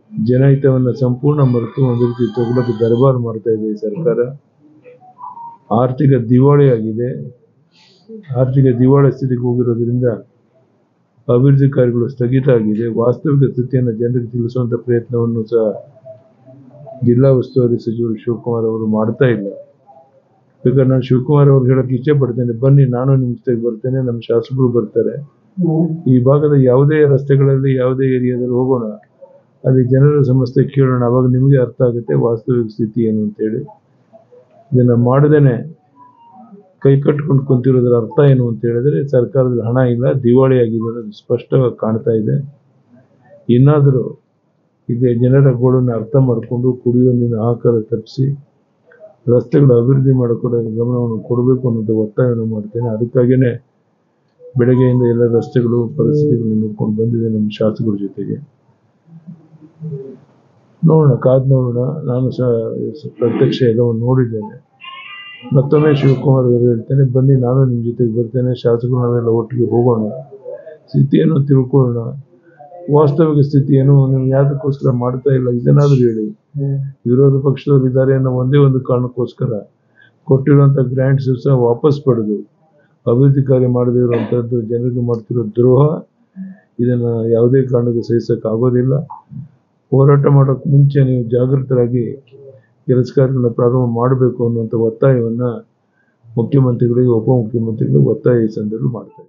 ಜನಹಿತವನ್ನು ಸಂಪೂರ್ಣ ಮರೆತು ಒಂದು ರೀತಿ ತೊಗಲಕ್ಕೆ ದರ್ಬಾರ್ ಮಾಡ್ತಾ ಇದೆ ಈ ಸರ್ಕಾರ ಆರ್ಥಿಕ ದಿವಾಳಿ ಆಗಿದೆ ಆರ್ಥಿಕ ದಿವಾಳಿ ಸ್ಥಿತಿಗೆ ಹೋಗಿರೋದ್ರಿಂದ ಅಭಿವೃದ್ಧಿ ಕಾರ್ಯಗಳು ಸ್ಥಗಿತ ಆಗಿದೆ ವಾಸ್ತವಿಕ ಸ್ಥಿತಿಯನ್ನು ಜನರಿಗೆ ತಿಳಿಸುವಂತ ಪ್ರಯತ್ನವನ್ನು ಸಹ ಜಿಲ್ಲಾ ಉಸ್ತುವಾರಿ ಸಚಿವರು ಶಿವಕುಮಾರ್ ಅವರು ಮಾಡ್ತಾ ಇಲ್ಲ ಬೇಕಾದ್ರೆ ನಾನು ಶಿವಕುಮಾರ್ ಅವ್ರಿಗೆ ಹೇಳಕ್ ಇಚ್ಛೆ ಪಡ್ತೇನೆ ಬನ್ನಿ ನಾನು ನಿಮ್ಮ ಜೊತೆಗೆ ಬರ್ತೇನೆ ನಮ್ಮ ಶಾಸಕರು ಬರ್ತಾರೆ ಈ ಭಾಗದ ಯಾವುದೇ ರಸ್ತೆಗಳಲ್ಲಿ ಯಾವುದೇ ಏರಿಯಾದಲ್ಲಿ ಹೋಗೋಣ ಅಲ್ಲಿ ಜನರ ಸಮಸ್ಯೆ ಕೇಳೋಣ ಅವಾಗ ನಿಮಗೆ ಅರ್ಥ ಆಗುತ್ತೆ ವಾಸ್ತವಿಕ ಸ್ಥಿತಿ ಏನು ಅಂತೇಳಿ ಇದನ್ನ ಮಾಡದೇನೆ ಕೈ ಕಟ್ಕೊಂಡು ಕುಂತಿರೋದ್ರ ಅರ್ಥ ಏನು ಅಂತ ಹೇಳಿದ್ರೆ ಸರ್ಕಾರದಲ್ಲಿ ಹಣ ಇಲ್ಲ ದಿವಾಳಿ ಆಗಿದೆ ಅನ್ನೋದು ಸ್ಪಷ್ಟವಾಗಿ ಕಾಣ್ತಾ ಇದೆ ಇನ್ನಾದರೂ ಇದೆ ಜನರ ಗೋಳನ್ನು ಅರ್ಥ ಮಾಡಿಕೊಂಡು ಕುಡಿಯುವ ನೀರಿನ ಆಹಾರ ತಪ್ಪಿಸಿ ರಸ್ತೆಗಳ ಅಭಿವೃದ್ಧಿ ಮಾಡಿಕೊಡೋ ಗಮನವನ್ನು ಕೊಡಬೇಕು ಅನ್ನೋದು ಒತ್ತಾಯವನ್ನು ಮಾಡ್ತೇನೆ ಅದಕ್ಕಾಗಿಯೇ ಬೆಳಗ್ಗೆಯಿಂದ ಎಲ್ಲ ರಸ್ತೆಗಳು ಪರಿಸ್ಥಿತಿಗಳನ್ನು ನೋಡ್ಕೊಂಡು ಬಂದಿದೆ ನಮ್ಮ ಶಾಸಕರ ಜೊತೆಗೆ ನೋಡೋಣ ಕಾದ್ ನೋಡೋಣ ನಾನು ಸಹ ಪ್ರತ್ಯಕ್ಷ ಎಲ್ಲವನ್ನು ನೋಡಿದ್ದೇನೆ ಮತ್ತೊಮ್ಮೆ ಶಿವಕುಮಾರ್ ಅವರು ಹೇಳ್ತೇನೆ ಬನ್ನಿ ನಾನು ನಿಮ್ಮ ಜೊತೆಗೆ ಬರ್ತೇನೆ ಶಾಸಕರು ನಾವೆಲ್ಲ ಒಟ್ಟಿಗೆ ಹೋಗೋಣ ಸ್ಥಿತಿಯನ್ನು ತಿಳ್ಕೊಳ್ಳೋಣ ವಾಸ್ತವಿಕ ಸ್ಥಿತಿ ಏನು ನೀವು ಯಾವ್ದಕ್ಕೋಸ್ಕರ ಮಾಡ್ತಾ ಇಲ್ಲ ಇದನ್ನಾದ್ರೂ ಹೇಳಿ ವಿರೋಧ ಪಕ್ಷದವರು ಇದ್ದಾರೆ ಅನ್ನೋ ಒಂದೇ ಒಂದು ಕಾರಣಕ್ಕೋಸ್ಕರ ಕೊಟ್ಟಿರುವಂತ ಗ್ರಾಂಟ್ಸ್ ಸಹ ವಾಪಸ್ ಪಡೆದು ಅಭಿವೃದ್ಧಿ ಕಾರ್ಯ ಮಾಡದೇ ಇರುವಂತದ್ದು ಜನರಿಗೆ ಮಾಡ್ತಿರೋ ದ್ರೋಹ ಇದನ್ನ ಯಾವುದೇ ಕಾರಣಕ್ಕೆ ಸಹಿಸಕ್ ಆಗೋದಿಲ್ಲ ಹೋರಾಟ ಮಾಡೋಕ್ ಮುಂಚೆ ನೀವು ಜಾಗೃತರಾಗಿ ಕೆಲಸ ಕಾರ್ಯಗಳನ್ನ ಪ್ರಾರಂಭ ಮಾಡಬೇಕು ಅನ್ನುವಂಥ ಒತ್ತಾಯವನ್ನ ಮುಖ್ಯಮಂತ್ರಿಗಳಿಗೆ ಉಪಮುಖ್ಯಮಂತ್ರಿಗಳಿಗೆ ಒತ್ತಾಯ ಈ ಸಂದರ್ಭದಲ್ಲಿ ಮಾಡ್ತಾರೆ